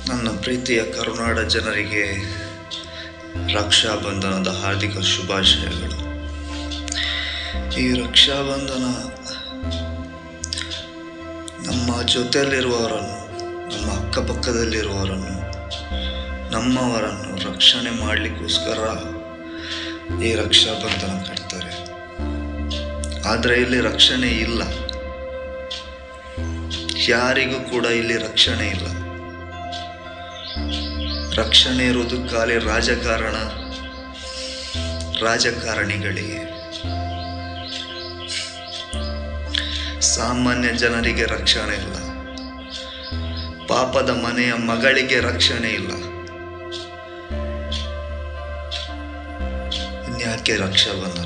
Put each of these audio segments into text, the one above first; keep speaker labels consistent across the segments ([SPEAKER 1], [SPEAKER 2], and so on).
[SPEAKER 1] ನನ್ನ ಪ್ರೀತಿಯ ಕರುನಾಡ ಜನರಿಗೆ ರಕ್ಷಾಬಂಧನದ ಹಾರ್ದಿಕ ಶುಭಾಶಯಗಳು ಈ ರಕ್ಷಾಬಂಧನ ನಮ್ಮ ಜೊತೆಯಲ್ಲಿರುವವರನ್ನು ನಮ್ಮ ಅಕ್ಕಪಕ್ಕದಲ್ಲಿರುವವರನ್ನು ನಮ್ಮವರನ್ನು ರಕ್ಷಣೆ ಮಾಡಲಿಕ್ಕೋಸ್ಕರ ಈ ರಕ್ಷಾಬಂಧನ ಕಟ್ತಾರೆ ಆದರೆ ಇಲ್ಲಿ ರಕ್ಷಣೆ ಇಲ್ಲ ಯಾರಿಗೂ ಕೂಡ ಇಲ್ಲಿ ರಕ್ಷಣೆ ಇಲ್ಲ ರಕ್ಷಣೆ ಇರುವುದು ಖಾಲಿ ರಾಜಕಾರಣ ರಾಜಕಾರಣಿಗಳಿಗೆ ಸಾಮಾನ್ಯ ಜನರಿಗೆ ರಕ್ಷಣೆ ಇಲ್ಲ ಪಾಪದ ಮನೆಯ ಮಗಳಿಗೆ ರಕ್ಷಣೆ ಇಲ್ಲ ಇನ್ಯಾಕೆ ರಕ್ಷಾಬಂಧನ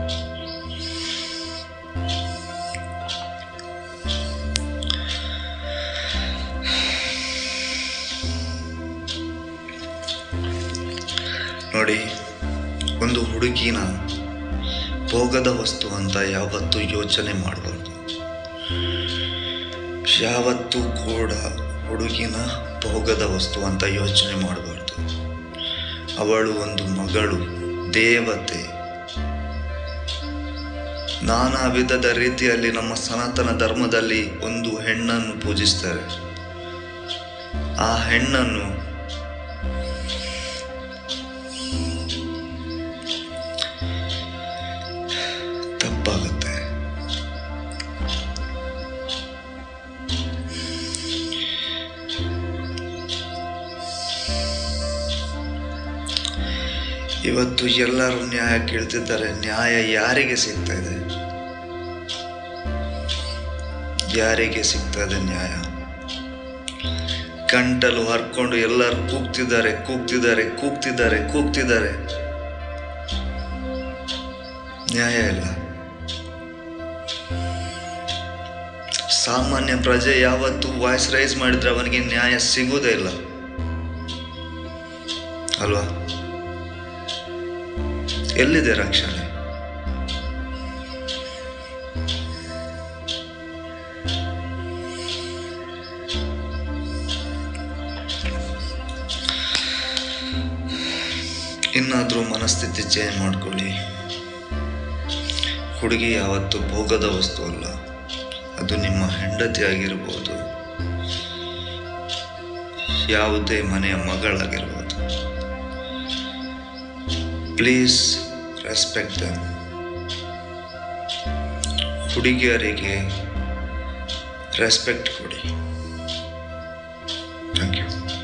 [SPEAKER 1] ನೋಡಿ ಒಂದು ಹುಡುಗಿನ ಭೋಗದ ವಸ್ತು ಅಂತ ಯಾವತ್ತೂ ಯೋಚನೆ ಮಾಡಬಾರ್ದು ಯಾವತ್ತೂ ಕೂಡ ಹುಡುಗಿನ ಭೋಗದ ವಸ್ತು ಅಂತ ಯೋಚನೆ ಮಾಡಬಾರ್ದು ಅವಳು ಒಂದು ಮಗಳು ದೇವತೆ ನಾನಾ ವಿಧದ ರೀತಿಯಲ್ಲಿ ನಮ್ಮ ಸನಾತನ ಧರ್ಮದಲ್ಲಿ ಒಂದು ಹೆಣ್ಣನ್ನು ಪೂಜಿಸ್ತಾರೆ ಆ ಹೆಣ್ಣನ್ನು ತಪ್ಪಾಗುತ್ತೆ ಇವತ್ತು ಎಲ್ಲರೂ ನ್ಯಾಯ ಕೇಳ್ತಿದ್ದಾರೆ ನ್ಯಾಯ ಯಾರಿಗೆ ಸಿಗ್ತಾ ಇದೆ ಯಾರಿಗೆ ಸಿಗ್ತಾ ಇದೆ ನ್ಯಾಯ ಕಂಟಲು ಹರ್ಕೊಂಡು ಎಲ್ಲರೂ ಕೂಗ್ತಿದ್ದಾರೆ ಕೂಗ್ತಿದ್ದಾರೆ ಕೂಗ್ತಿದ್ದಾರೆ ಕೂಗ್ತಿದ್ದಾರೆ ನ್ಯಾಯ ಇಲ್ಲ ಸಾಮಾನ್ಯ ಪ್ರಜೆ ಯಾವತ್ತು ವಾಯ್ಸ್ ರೈಸ್ ಮಾಡಿದ್ರೆ ಅವನಿಗೆ ನ್ಯಾಯ ಸಿಗುವುದೇ ಇಲ್ಲ ಅಲ್ವಾ ಎಲ್ಲಿದೆ ರಕ್ಷಣೆ ಇನ್ನಾದರೂ ಮನಸ್ಥಿತಿ ಚೇಂಜ್ ಮಾಡ್ಕೊಳ್ಳಿ ಹುಡುಗಿ ಯಾವತ್ತು ಭೋಗದ ವಸ್ತು ಅಲ್ಲ ಅದು ನಿಮ್ಮ ಹೆಂಡತಿ ಆಗಿರ್ಬೋದು ಯಾವುದೇ ಮನೆಯ ಮಗಳಾಗಿರ್ಬೋದು ಪ್ಲೀಸ್ ರೆಸ್ಪೆಕ್ಟ್ ದಮ್ ಹುಡುಗಿಯರಿಗೆ ರೆಸ್ಪೆಕ್ಟ್ ಕೊಡಿ ಥ್ಯಾಂಕ್ ಯು